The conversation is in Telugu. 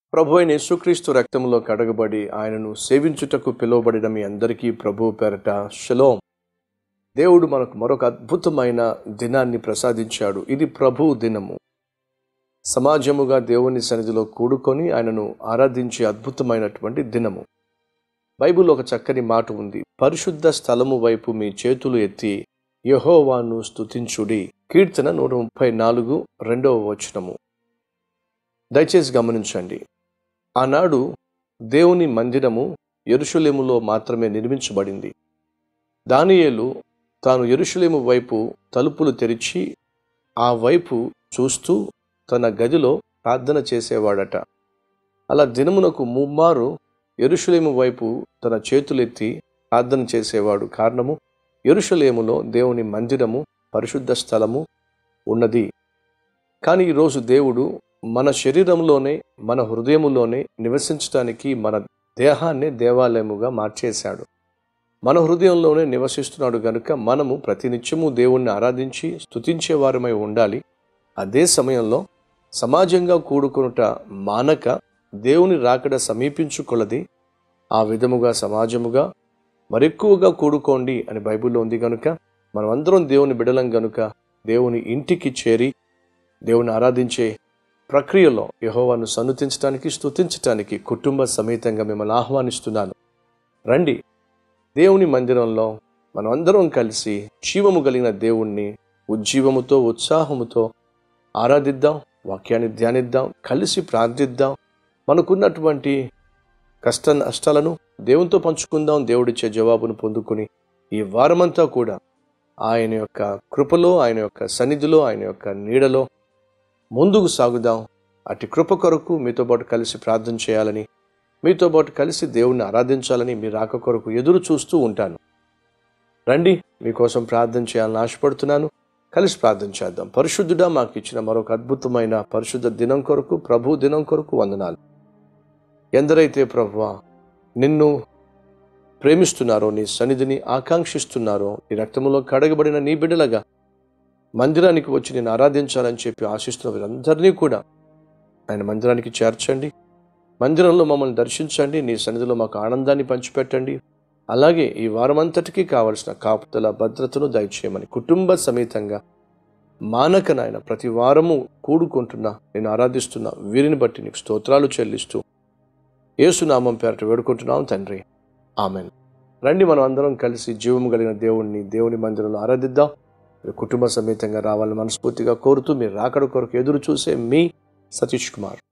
ప్రభు అయిన యేసుక్రీస్తు రక్తంలో కడగబడి ఆయనను సేవించుటకు పిలువబడిన మీ అందరికీ ప్రభు పేరట షలోం దేవుడు మనకు మరొక అద్భుతమైన దినాన్ని ప్రసాదించాడు ఇది ప్రభు దినము సమాజముగా దేవుని సన్నిధిలో కూడుకొని ఆయనను ఆరాధించే అద్భుతమైనటువంటి దినము బైబిల్లో ఒక చక్కని మాట ఉంది పరిశుద్ధ స్థలము వైపు మీ చేతులు ఎత్తి యహోవాను స్తుతించుడి కీర్తన నూట ముప్పై నాలుగు రెండవ వచనము దయచేసి గమనించండి ఆనాడు దేవుని మందిరము ఎరుషులేములో మాత్రమే నిర్మించబడింది దానియేలు తాను ఎరుషులేము వైపు తలుపులు తెరిచి ఆ వైపు చూస్తూ తన గదిలో ప్రార్థన చేసేవాడట అలా దినమునకు ముమ్మారు ఎరుషులేము వైపు తన చేతులెత్తి ప్రార్థన చేసేవాడు కారణము ఎరుషులేములో దేవుని మందిరము పరిశుద్ధ స్థలము ఉన్నది కానీ ఈరోజు దేవుడు మన శరీరంలోనే మన హృదయములోనే నివసించడానికి మన దేహాన్ని దేవాలయముగా మార్చేశాడు మన హృదయంలోనే నివసిస్తున్నాడు గనుక మనము ప్రతినిత్యము దేవుణ్ణి ఆరాధించి స్తుతించే వారమై ఉండాలి అదే సమయంలో సమాజంగా కూడుకొనుట మానక దేవుని రాకడ సమీపించుకొలది ఆ విధముగా సమాజముగా మరెక్కువగా కూడుకోండి అని బైబిల్లో ఉంది గనుక మనమందరం దేవుని బిడలం గనుక దేవుని ఇంటికి చేరి దేవుని ఆరాధించే ప్రక్రియలో యహోవాను సన్నుతించడానికి స్తుతించడానికి కుటుంబ సమేతంగా మిమ్మల్ని ఆహ్వానిస్తున్నాను రండి దేవుని మందిరంలో మనమందరం కలిసి జీవము కలిగిన దేవుణ్ణి ఉజ్జీవముతో ఉత్సాహముతో ఆరాధిద్దాం వాక్యాన్ని ధ్యానిద్దాం కలిసి ప్రార్థిద్దాం మనకున్నటువంటి కష్ట నష్టాలను దేవునితో పంచుకుందాం దేవుడిచ్చే జవాబును పొందుకుని ఈ వారమంతా కూడా ఆయన యొక్క కృపలో ఆయన యొక్క సన్నిధిలో ఆయన యొక్క నీడలో ముందుకు సాగుదాం అటు కృప కొరకు మీతో పాటు కలిసి ప్రార్థన చేయాలని మీతో పాటు కలిసి దేవుణ్ణి ఆరాధించాలని మీ రాక కొరకు ఎదురు చూస్తూ ఉంటాను రండి మీకోసం ప్రార్థన చేయాలని ఆశపడుతున్నాను కలిసి ప్రార్థన చేద్దాం పరిశుద్ధుడా మాకు ఇచ్చిన మరొక అద్భుతమైన పరిశుద్ధ దినం కొరకు ప్రభు దినం కొరకు వందనాలు ఎందరైతే ప్రభువా నిన్ను ప్రేమిస్తున్నారో నీ సన్నిధిని ఆకాంక్షిస్తున్నారో నీ రక్తములో కడగబడిన నీ బిడ్డలగా మందిరానికి వచ్చి నేను ఆరాధించాలని చెప్పి ఆశిస్తున్న వీరందరినీ కూడా ఆయన మందిరానికి చేర్చండి మందిరంలో మమ్మల్ని దర్శించండి నీ సన్నిధిలో మాకు ఆనందాన్ని పంచిపెట్టండి అలాగే ఈ వారమంతటికీ కావలసిన కాపుదల భద్రతను దయచేయమని కుటుంబ సమేతంగా మానక నాయన ప్రతి వారము కూడుకుంటున్నా నేను ఆరాధిస్తున్నా వీరిని బట్టి నీకు స్తోత్రాలు చెల్లిస్తూ ఏసునామం పేరట వేడుకుంటున్నాం తండ్రి ఆమెన్ రండి మనం అందరం కలిసి జీవము కలిగిన దేవుణ్ణి దేవుని మందిరంలో ఆరాధిద్దాం మీరు కుటుంబ సమేతంగా రావాలని మనస్ఫూర్తిగా కోరుతూ మీరు రాకడ కొరకు ఎదురు చూసే మీ సతీష్ కుమార్